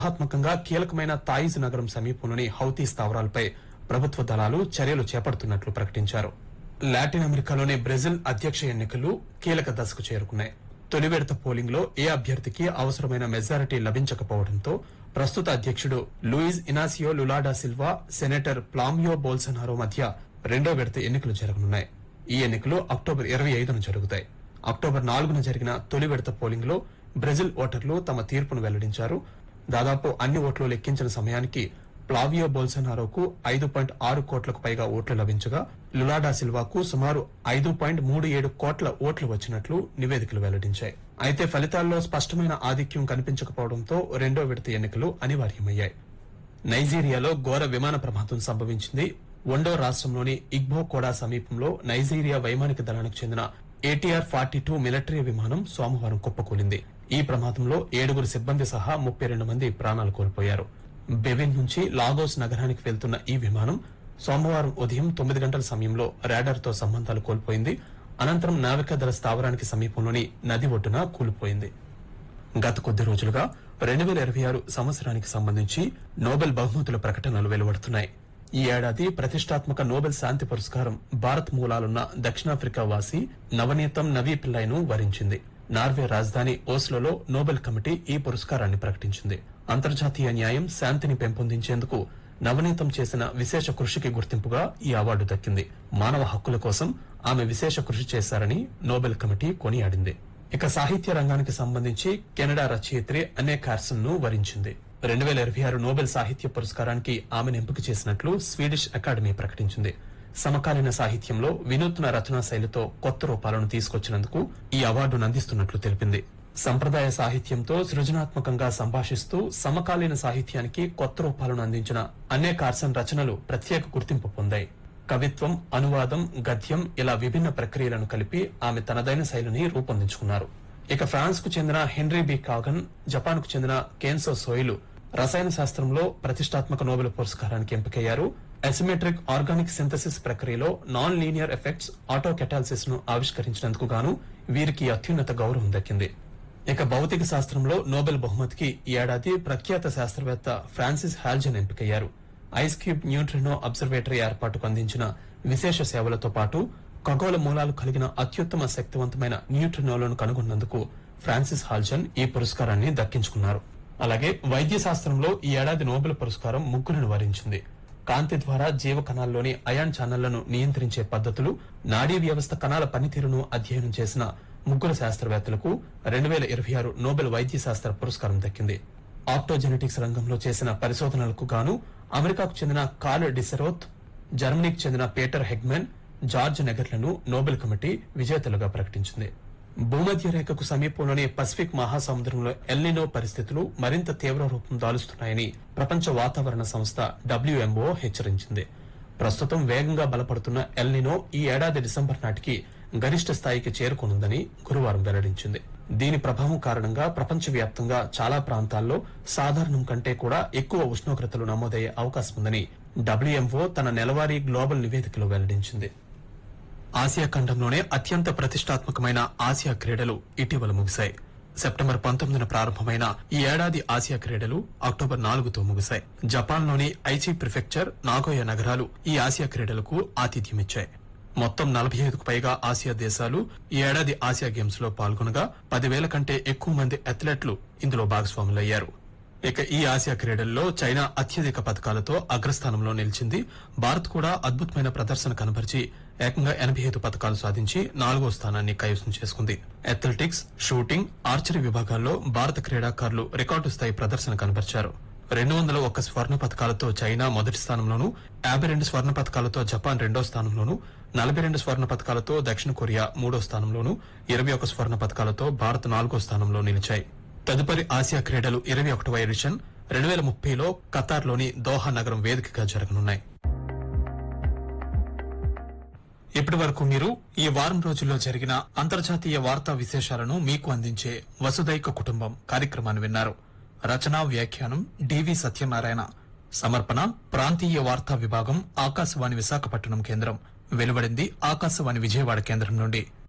వ్యూహాత్మకంగా కీలకమైన తాయిజ్ నగరం సమీపంలోని హౌతీ స్థావరాలపై ప్రభుత్వ దళాలు చర్యలు చేపడుతున్నట్లు ప్రకటించారు లాటిన్ అమెరికాలోని బ్రెజిల్ అధ్యక్ష ఎన్నికలు కీలక దశకు చేరుకున్నాయి తొలి విడత పోలింగ్ లో ఏ అభ్యర్థికి అవసరమైన మెజారిటీ లభించకపోవడంతో ప్రస్తుత అధ్యక్షుడు Luiz Inacio Lula da Silva senator ప్లామియో బోల్సనారో మధ్య రెండో విడత ఎన్నికలు జరగనున్నాయి ఈ ఎన్నికలు అక్టోబర్ ఇరవై ఐదున జరుగుతాయి అక్టోబర్ నాలుగున జరిగిన తొలి విడత పోలింగ్ లో బ్రెజిల్ ఓటర్లు తమ తీర్పును వెల్లడించారు దాదాపు అన్ని ఓట్లు లెక్కించిన సమయానికి ప్లావియో బోల్సనారోకు ఐదు పాయింట్ ఆరు కోట్లకు పైగా ఓట్లు లభించగా లులాడా సిల్వాకు సుమారు ఐదు పాయింట్ మూడు ఏడు కోట్ల ఓట్లు వచ్చినట్లు నివేదికలు వెల్లడించాయి అయితే ఫలితాల్లో స్పష్టమైన ఆధిక్యం కనిపించకపోవడంతో రెండో విడత ఎన్నికలు అనివార్యమయ్యాయి నైజీరియాలో ఘోర విమాన ప్రమాదం సంభవించింది ఒండో రాష్ట్రంలోని ఇగ్బోకోడా సమీపంలో నైజీరియా వైమానిక దళానికి చెందిన ఏటీఆర్ ఫార్టీ టూ మిలిటరీ విమానం సోమవారం కుప్పకూలింది ఈ ప్రమాదంలో ఏడుగురు సిబ్బంది సహా ముప్పై రెండు మంది ప్రాణాలు కోల్పోయారు బెవిన్ నుంచి లాగోస్ నగరానికి వెళ్తున్న ఈ విమానం సోమవారం ఉదయం తొమ్మిది గంటల సమయంలో రాడార్ తో సంబంధాలు కోల్పోయింది అనంతరం నావికాదళ స్థావరానికి సమీపంలోని నది ఒడ్డున కూలిపోయింది గత కొద్ది రోజులుగా రెండు వేల ఇరవై ఆరు సంవత్సరానికి సంబంధించి నోబెల్ బహుమతుల ప్రకటనలు వెలువడుతున్నాయి ఈ ఏడాది ప్రతిష్టాత్మక నోబెల్ శాంతి పురస్కారం భారత్ మూలాలున్న దక్షిణాఫ్రికా వాసి నవనీతం నవీ పిల్లైను వరించింది నార్వే రాజధాని ఓస్లోలో నోబెల్ కమిటీ ఈ పురస్కారాన్ని ప్రకటించింది అంతర్జాతీయ న్యాయం శాంతిని పెంపొందించేందుకు నవనీతం చేసిన విశేష కృషికి గుర్తింపుగా ఈ అవార్డు దక్కింది మానవ హక్కుల కోసం ఆమె విశేష కృషి చేశారని నోబెల్ కమిటీ కొనియాడింది ఇక సాహిత్య రంగానికి సంబంధించి కెనడా రచయిత్రి అనే కార్సన్ ను వరించింది రెండు వేల ఇరవై ఆరు నోబెల్ సాహిత్య పురస్కారానికి ఆమెను ఎంపిక చేసినట్లు స్వీడిష్ అకాడమీ ప్రకటించింది సమకాలీన సాహిత్యంలో వినూత్న రచనా శైలితో కొత్త రూపాలను తీసుకొచ్చినందుకు ఈ అవార్డును అందిస్తున్నట్లు తెలిపింది సంప్రదాయ సాహిత్యంతో సృజనాత్మకంగా సంభాషిస్తూ సమకాలీన సాహిత్యానికి కొత్త రూపాలను అందించిన అనే కార్సన్ రచనలు ప్రత్యేక గుర్తింపు పొందాయి కవిత్వం అనువాదం గద్యం ఇలా విభిన్న ప్రక్రియలను కలిపి ఆమె తనదైన శైలిని రూపొందించుకున్నారు ఇక ఫ్రాన్స్ కు చెందిన హెన్రీ బి కాగన్ జపాన్ కు చెందిన కేన్సో సోయిలు రసాయన శాస్త్రంలో ప్రతిష్టాత్మక నోబెల్ పురస్కారానికి ఎంపికయ్యారు అసిమెట్రిక్ ఆర్గానిక్ సింథసిస్ ప్రక్రియలో non linear effects auto catalysis ను ఆవిష్కరించినందుకు గాను వీరికి ఈ అత్యున్నత గౌరవం దక్కింది ఇక భౌతిక శాస్త్రంలో నోబెల్ బహుమతికి ఈ ఏడాది ప్రఖ్యాత శాస్త్రవేత్త ఫ్రాన్సిస్ హాల్జన్ ఎంపికయ్యారు ఐస్ క్యూబ్ న్యూట్రినో అబ్జర్వేటరీ ఏర్పాటుకు అందించిన విశేష సేవలతో పాటు ఖగోళ మూలాలు కలిగిన అత్యుత్తమ శక్తివంతమైన న్యూట్రినోలను కనుగొన్నందుకు ఫ్రాన్సిస్ హాల్జన్ ఈ పురస్కారాన్ని దక్కించుకున్నారు అలాగే వైద్య శాస్త్రంలో ఈ ఏడాది నోబెల్ పురస్కారం ముగ్గురిని వరించింది కాంతి ద్వారా జీవ కణాల్లోని అయాన్ ఛానళ్లను నియంత్రించే పద్ధతులు నాడీ వ్యవస్థ కణాల పనితీరును అధ్యయనం చేసిన ముగ్గురు శాస్త్రవేత్తలకు రెండు వేల ఇరవై ఆరు నోబెల్ వైద్య శాస్త్ర పురస్కారం దక్కింది ఆప్టోజెనెటిక్స్ రంగంలో చేసిన పరిశోధనలకు గాను అమెరికాకు చెందిన కార్ల్ డిసెరోత్ జర్మనీకి చెందిన పీటర్ హెగ్మెన్ జార్జ్ నెగర్లను నోబెల్ కమిటీ విజేతలుగా ప్రకటించింది భూమధ్య రేఖకు సమీపంలోని పసిఫిక్ మహాసముద్రంలో ఎల్నినో పరిస్థితులు మరింత తీవ్ర రూపం దాలుస్తున్నాయని ప్రపంచ వాతావరణ సంస్థ డబ్ల్యూఎంఓ హెచ్చరించింది ప్రస్తుతం వేగంగా బలపడుతున్న ఎల్నినో ఈ ఏడాది డిసెంబర్ నాటికి గరిష్ట స్థాయికి చేరుకోనుందని గురువారం వెల్లడించింది దీని ప్రభావం కారణంగా ప్రపంచవ్యాప్తంగా చాలా ప్రాంతాల్లో సాధారణం కంటే కూడా ఎక్కువ ఉష్ణోగ్రతలు నమోదయ్యే అవకాశం ఉందని డబ్ల్యూఎంఓ తన నెలవారీ గ్లోబల్ నివేదికలో వెల్లడించింది ఆసియా ఖండంలోనే అత్యంత ప్రతిష్టాత్మకమైన ఆసియా క్రీడలు ఇటీవల ముగిశాయి సెప్టెంబర్ పంతొమ్మిదిన ప్రారంభమైన ఈ ఏడాది ఆసియా క్రీడలు అక్టోబర్ నాలుగుతో ముగిశాయి జపాన్లోని ఐచి ప్రిఫెక్చర్ నాగోయ నగరాలు ఈ ఆసియా క్రీడలకు ఆతిథ్యమిచ్చాయి మొత్తం నలభై ఐదుకు పైగా ఆసియా దేశాలు ఈ ఏడాది ఆసియా గేమ్స్ లో పాల్గొనగా పదివేల కంటే ఎక్కువ మంది అథ్లెట్లు ఇందులో భాగస్వాములయ్యారు ఇక ఈ ఆసియా క్రీడల్లో చైనా అత్యధిక పథకాలతో అగ్రస్థానంలో నిలిచింది భారత్ కూడా అద్భుతమైన ప్రదర్శన కనబరిచి ఏకంగా ఎనభై ఐదు పథకాలు సాధించి నాలుగో స్థానాన్ని కైవసం చేసుకుంది అథ్లెటిక్స్ షూటింగ్ ఆర్చరీ విభాగాల్లో భారత క్రీడాకారులు రికార్డు స్థాయి ప్రదర్శన కనబరిచారు రెండు వందల ఒక్క స్వర్ణ పథకాలతో చైనా మొదటి స్థానంలోను యాభై రెండు స్వర్ణ పథకాలతో జపాన్ రెండో స్థానంలోను నలభై రెండు స్వర్ణ పథకాలతో దక్షిణ కొరియా మూడో స్థానంలోను ఇరవై ఒక స్వర్ణ పథకాలతో భారత్ నాలుగో స్థానంలో నిలిచాయి తదుపరి ఆసియా క్రీడలు ఇరవై ఒకటవ ఎడిషన్ రెండు వేల ముప్పైలో ఖతార్లోని దోహా నగరం వేదికగా జరగనున్నాయి ఇప్పటి వరకు మీరు ఈ వారం రోజుల్లో జరిగిన అంతర్జాతీయ వార్తా విశేషాలను మీకు అందించే వసుదైక కుటుంబం కార్యక్రమాన్ని విన్నారు రచనా వ్యాఖ్యానం డివి సత్యనారాయణ సమర్పణ ప్రాంతీయ వార్తా విభాగం ఆకాశవాణి విశాఖపట్నం కేంద్రం వెలువడింది ఆకాశవాణి విజయవాడ కేంద్రం నుండి